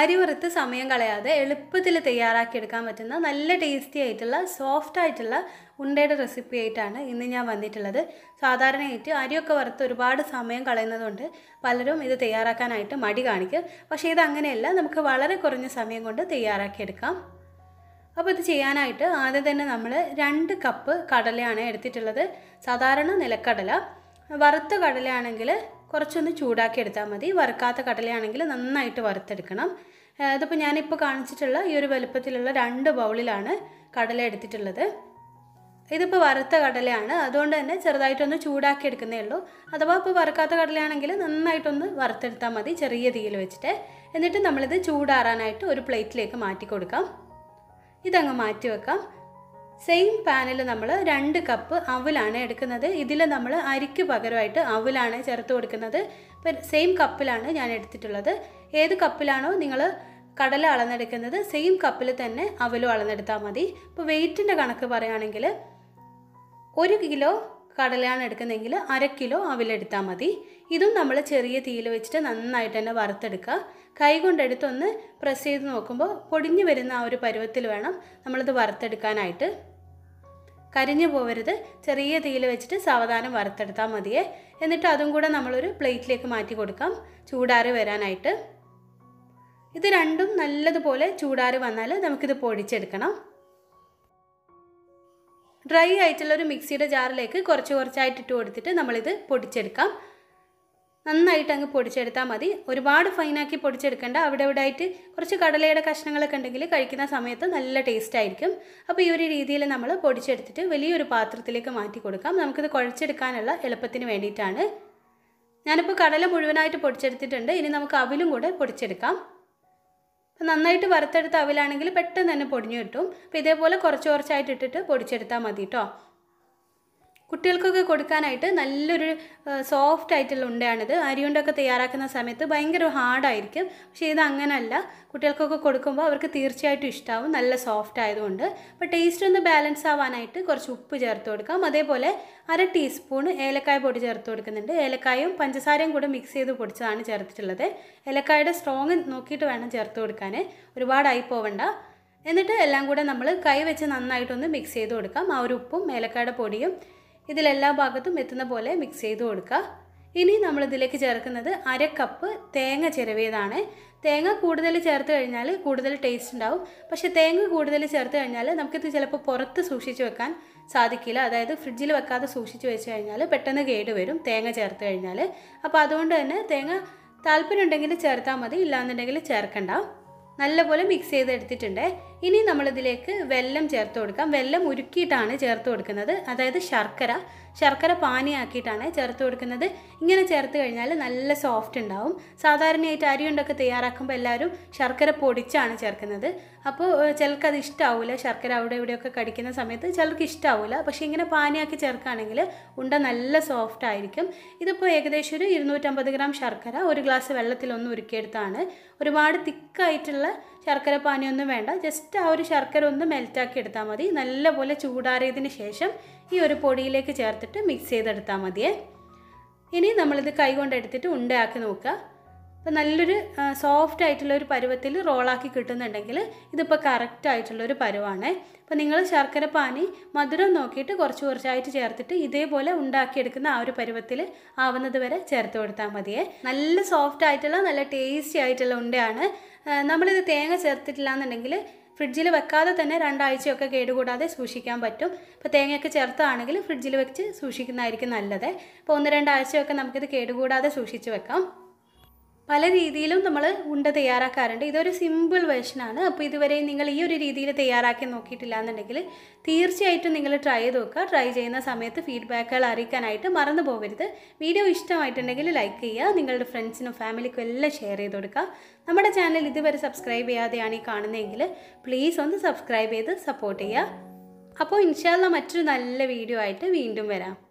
അരി വറുത്ത് സമയം കളയാതെ എളുപ്പത്തിൽ തയ്യാറാക്കിയെടുക്കാൻ പറ്റുന്ന നല്ല ടേസ്റ്റി ആയിട്ടുള്ള സോഫ്റ്റ് ആയിട്ടുള്ള ഉണ്ടയുടെ റെസിപ്പി ആയിട്ടാണ് ഇന്ന് ഞാൻ വന്നിട്ടുള്ളത് സാധാരണയായിട്ട് അരിയൊക്കെ വറുത്ത് ഒരുപാട് സമയം കളയുന്നതുകൊണ്ട് പലരും ഇത് തയ്യാറാക്കാനായിട്ട് മടി കാണിക്കും പക്ഷേ ഇത് അങ്ങനെയല്ല നമുക്ക് വളരെ കുറഞ്ഞ സമയം കൊണ്ട് തയ്യാറാക്കിയെടുക്കാം അപ്പോൾ ഇത് ചെയ്യാനായിട്ട് ആദ്യം തന്നെ നമ്മൾ രണ്ട് കപ്പ് കടലയാണ് എടുത്തിട്ടുള്ളത് സാധാരണ നിലക്കടല വറുത്ത കടലയാണെങ്കിൽ കുറച്ചൊന്ന് ചൂടാക്കി എടുത്താൽ മതി വറുക്കാത്ത കടലയാണെങ്കിൽ നന്നായിട്ട് വറുത്തെടുക്കണം ഏഹ് ഇതിപ്പോൾ ഞാനിപ്പോൾ കാണിച്ചിട്ടുള്ള ഈ ഒരു വലുപ്പത്തിലുള്ള രണ്ട് ബൗളിലാണ് കടല എടുത്തിട്ടുള്ളത് ഇതിപ്പോൾ വറുത്ത കടലയാണ് അതുകൊണ്ട് തന്നെ ചെറുതായിട്ടൊന്ന് ചൂടാക്കി എടുക്കുന്നേ ഉള്ളൂ അഥവാ ഇപ്പോൾ വറുക്കാത്ത കടലയാണെങ്കിൽ നന്നായിട്ടൊന്ന് വറുത്തെടുത്താൽ മതി ചെറിയ തീയിൽ വെച്ചിട്ട് എന്നിട്ട് നമ്മളിത് ചൂടാറാനായിട്ട് ഒരു പ്ലേറ്റിലേക്ക് മാറ്റി കൊടുക്കാം ഇതങ്ങ് മാറ്റി വെക്കാം സെയിം പാനിൽ നമ്മൾ രണ്ട് കപ്പ് അവലാണ് എടുക്കുന്നത് ഇതിൽ നമ്മൾ അരിക്ക് പകരമായിട്ട് അവലാണ് ചേർത്ത് കൊടുക്കുന്നത് ഇപ്പം സെയിം കപ്പിലാണ് ഞാൻ എടുത്തിട്ടുള്ളത് ഏത് കപ്പിലാണോ നിങ്ങൾ കടല അളന്നെടുക്കുന്നത് സെയിം കപ്പിൽ തന്നെ അവലും അളന്നെടുത്താൽ മതി ഇപ്പോൾ വെയിറ്റിൻ്റെ കണക്ക് പറയുകയാണെങ്കിൽ ഒരു കിലോ കടലയാണ് എടുക്കുന്നതെങ്കിൽ അര കിലോ അവിലെടുത്താൽ മതി ഇതും നമ്മൾ ചെറിയ തീയിൽ വെച്ചിട്ട് നന്നായിട്ട് തന്നെ വറുത്തെടുക്കുക കൈ കൊണ്ടെടുത്തൊന്ന് പ്രസ് ചെയ്ത് നോക്കുമ്പോൾ പൊടിഞ്ഞു വരുന്ന ആ ഒരു പരുവത്തിൽ വേണം നമ്മളിത് വറുത്തെടുക്കാനായിട്ട് കരിഞ്ഞു പോവരുത് ചെറിയ തീയിൽ വെച്ചിട്ട് സാവധാനം വറുത്തെടുത്താൽ മതിയേ എന്നിട്ട് അതും കൂടെ നമ്മളൊരു പ്ലേറ്റിലേക്ക് മാറ്റി കൊടുക്കാം ചൂടാറി വരാനായിട്ട് ഇത് രണ്ടും നല്ലതുപോലെ ചൂടാറി വന്നാൽ നമുക്കിത് പൊടിച്ചെടുക്കണം ഡ്രൈ ആയിട്ടുള്ള ഒരു മിക്സിയുടെ ജാറിലേക്ക് കുറച്ച് കുറച്ചായിട്ട് ഇട്ട് കൊടുത്തിട്ട് നമ്മളിത് പൊടിച്ചെടുക്കാം നന്നായിട്ട് അങ്ങ് പൊടിച്ചെടുത്താൽ മതി ഒരുപാട് ഫൈനാക്കി പൊടിച്ചെടുക്കേണ്ട അവിടെ ഇവിടെ ആയിട്ട് കുറച്ച് കടലയുടെ കഷ്ണങ്ങളൊക്കെ ഉണ്ടെങ്കിൽ കഴിക്കുന്ന സമയത്ത് നല്ല ടേസ്റ്റ് ആയിരിക്കും അപ്പോൾ ഈ ഒരു രീതിയിൽ നമ്മൾ പൊടിച്ചെടുത്തിട്ട് വലിയൊരു പാത്രത്തിലേക്ക് മാറ്റി കൊടുക്കാം നമുക്കിത് കുഴച്ചെടുക്കാനുള്ള എളുപ്പത്തിന് വേണ്ടിയിട്ടാണ് ഞാനിപ്പോൾ കടല മുഴുവനായിട്ട് പൊടിച്ചെടുത്തിട്ടുണ്ട് ഇനി നമുക്ക് അവിലും കൂടെ പൊടിച്ചെടുക്കാം അപ്പം നന്നായിട്ട് വറുത്തെടുത്ത അവിലാണെങ്കിൽ പെട്ടെന്ന് തന്നെ പൊടിഞ്ഞു കിട്ടും അപ്പോൾ ഇതേപോലെ കുറച്ച് കുറച്ചായിട്ട് ഇട്ടിട്ട് പൊടിച്ചെടുത്താൽ മതി കേട്ടോ കുട്ടികൾക്കൊക്കെ കൊടുക്കാനായിട്ട് നല്ലൊരു സോഫ്റ്റ് ആയിട്ടുള്ള ഉണ്ടയാണിത് അരിയുണ്ടൊക്കെ തയ്യാറാക്കുന്ന സമയത്ത് ഭയങ്കര ഹാർഡായിരിക്കും പക്ഷേ ഇത് അങ്ങനെയല്ല കുട്ടികൾക്കൊക്കെ കൊടുക്കുമ്പോൾ അവർക്ക് തീർച്ചയായിട്ടും ഇഷ്ടമാവും നല്ല സോഫ്റ്റ് ആയതുകൊണ്ട് അപ്പോൾ ടേസ്റ്റ് ഒന്ന് ബാലൻസ് ആവാനായിട്ട് കുറച്ച് ഉപ്പ് ചേർത്ത് കൊടുക്കാം അതേപോലെ അര ടീസ്പൂൺ ഏലക്കായ പൊടി ചേർത്ത് കൊടുക്കുന്നുണ്ട് ഏലക്കായും പഞ്ചസാരയും കൂടെ മിക്സ് ചെയ്ത് പൊടിച്ചതാണ് ചേർത്തിട്ടുള്ളത് ഏലക്കായുടെ സ്ട്രോങ് നോക്കിയിട്ട് വേണം ചേർത്ത് കൊടുക്കാൻ ഒരുപാടായി പോവണ്ട എന്നിട്ട് എല്ലാം കൂടെ നമ്മൾ കൈ വെച്ച് നന്നായിട്ടൊന്ന് മിക്സ് ചെയ്ത് കൊടുക്കാം ആ ഒരു ഉപ്പും ഏലക്കായുടെ പൊടിയും ഇതിലെല്ലാ ഭാഗത്തും എത്തുന്ന പോലെ മിക്സ് ചെയ്ത് കൊടുക്കുക ഇനി നമ്മളിതിലേക്ക് ചേർക്കുന്നത് അര കപ്പ് തേങ്ങ ചിരവിയതാണ് തേങ്ങ കൂടുതൽ ചേർത്ത് കഴിഞ്ഞാൽ കൂടുതൽ ടേസ്റ്റ് ഉണ്ടാവും പക്ഷേ തേങ്ങ കൂടുതൽ ചേർത്ത് കഴിഞ്ഞാൽ നമുക്കിത് ചിലപ്പോൾ പുറത്ത് സൂക്ഷിച്ച് വെക്കാൻ സാധിക്കില്ല അതായത് ഫ്രിഡ്ജിൽ വെക്കാതെ സൂക്ഷിച്ച് വെച്ച് കഴിഞ്ഞാൽ പെട്ടെന്ന് കേട് വരും തേങ്ങ ചേർത്ത് കഴിഞ്ഞാൽ അപ്പോൾ അതുകൊണ്ട് തന്നെ തേങ്ങ താല്പര്യം ഉണ്ടെങ്കിൽ ചേർത്താൽ മതി ഇല്ലാന്നുണ്ടെങ്കിൽ ചേർക്കണ്ട നല്ലപോലെ മിക്സ് ചെയ്ത് എടുത്തിട്ടുണ്ട് ഇനി നമ്മളിതിലേക്ക് വെല്ലം ചേർത്ത് കൊടുക്കാം വെല്ലം ഉരുക്കിയിട്ടാണ് ചേർത്ത് കൊടുക്കുന്നത് അതായത് ശർക്കര ശർക്കര പാനിയാക്കിയിട്ടാണ് ചേർത്ത് കൊടുക്കുന്നത് ഇങ്ങനെ ചേർത്ത് കഴിഞ്ഞാൽ നല്ല സോഫ്റ്റ് ഉണ്ടാവും സാധാരണയായിട്ട് അരിയുണ്ടൊക്കെ തയ്യാറാക്കുമ്പോൾ എല്ലാവരും ശർക്കര പൊടിച്ചാണ് ചേർക്കുന്നത് അപ്പോൾ ചിലർക്ക് അത് ഇഷ്ടമാവില്ല ശർക്കര അവിടെ ഇവിടെയൊക്കെ കടിക്കുന്ന സമയത്ത് ചിലർക്ക് ഇഷ്ടമാവില്ല പക്ഷേ ഇങ്ങനെ പാനിയാക്കി ചേർക്കുകയാണെങ്കിൽ ഉണ്ട നല്ല സോഫ്റ്റ് ആയിരിക്കും ഇതിപ്പോൾ ഏകദേശം ഒരു ഇരുന്നൂറ്റമ്പത് ഗ്രാം ശർക്കര ഒരു ഗ്ലാസ് വെള്ളത്തിലൊന്ന് ഉരുക്കിയെടുത്താണ് ഒരുപാട് തിക്കായിട്ടുള്ള ശർക്കര പാനിയൊന്നും വേണ്ട ജസ്റ്റ് ആ ഒരു ശർക്കര ഒന്ന് മെൽറ്റാക്കി എടുത്താൽ മതി നല്ലപോലെ ചൂടാറിയതിന് ശേഷം ഈ ഒരു പൊടിയിലേക്ക് ചേർത്തിട്ട് മിക്സ് ചെയ്തെടുത്താൽ മതിയേ ഇനി നമ്മളിത് കൈ കൊണ്ട് എടുത്തിട്ട് ഉണ്ടയാക്കി നോക്കുക അപ്പോൾ നല്ലൊരു സോഫ്റ്റ് ആയിട്ടുള്ള ഒരു പരുവത്തിൽ റോളാക്കി കിട്ടുന്നുണ്ടെങ്കിൽ ഇതിപ്പോൾ കറക്റ്റ് ആയിട്ടുള്ള ഒരു പരുവാണ് അപ്പോൾ നിങ്ങൾ ശർക്കര പാനി മധുരം നോക്കിയിട്ട് കുറച്ച് കുറച്ചായിട്ട് ചേർത്തിട്ട് ഇതേപോലെ ഉണ്ടാക്കിയെടുക്കുന്ന ആ ഒരു പരുവത്തിൽ ആവുന്നത് വരെ ചേർത്ത് കൊടുത്താൽ മതിയേ നല്ല സോഫ്റ്റ് ആയിട്ടുള്ള നല്ല ടേസ്റ്റി ആയിട്ടുള്ള ഉണ്ടയാണ് നമ്മളിത് തേങ്ങ ചേർത്തിട്ടില്ല എന്നുണ്ടെങ്കിൽ ഫ്രിഡ്ജിൽ വെക്കാതെ തന്നെ രണ്ടാഴ്ചയൊക്കെ കേടുകൂടാതെ സൂക്ഷിക്കാൻ പറ്റും ഇപ്പോൾ തേങ്ങയൊക്കെ ചേർത്താണെങ്കിൽ ഫ്രിഡ്ജിൽ വെച്ച് സൂക്ഷിക്കുന്നതായിരിക്കും നല്ലത് ഇപ്പോൾ ഒന്ന് രണ്ടാഴ്ചയൊക്കെ നമുക്കിത് കേടുകൂടാതെ സൂക്ഷിച്ച് വെക്കാം പല രീതിയിലും നമ്മൾ ഉണ്ട തയ്യാറാക്കാറുണ്ട് ഇതൊരു സിമ്പിൾ വേർഷനാണ് അപ്പോൾ ഇതുവരെ നിങ്ങൾ ഈ ഒരു രീതിയിൽ തയ്യാറാക്കി നോക്കിയിട്ടില്ല എന്നുണ്ടെങ്കിൽ തീർച്ചയായിട്ടും നിങ്ങൾ ട്രൈ ചെയ്ത് നോക്കുക ട്രൈ ചെയ്യുന്ന സമയത്ത് ഫീഡ്ബാക്കുകൾ അറിയിക്കാനായിട്ട് മറന്നു പോകരുത് വീഡിയോ ഇഷ്ടമായിട്ടുണ്ടെങ്കിൽ ലൈക്ക് ചെയ്യുക നിങ്ങളുടെ ഫ്രണ്ട്സിനും ഫാമിലിക്കും എല്ലാം ഷെയർ ചെയ്ത് കൊടുക്കുക നമ്മുടെ ചാനൽ ഇതുവരെ സബ്സ്ക്രൈബ് ചെയ്യാതെയാണ് ഈ കാണുന്നതെങ്കിൽ പ്ലീസ് ഒന്ന് സബ്സ്ക്രൈബ് ചെയ്ത് സപ്പോർട്ട് ചെയ്യുക അപ്പോൾ ഇൻഷാല്ല മറ്റൊരു നല്ല വീഡിയോ ആയിട്ട് വീണ്ടും വരാം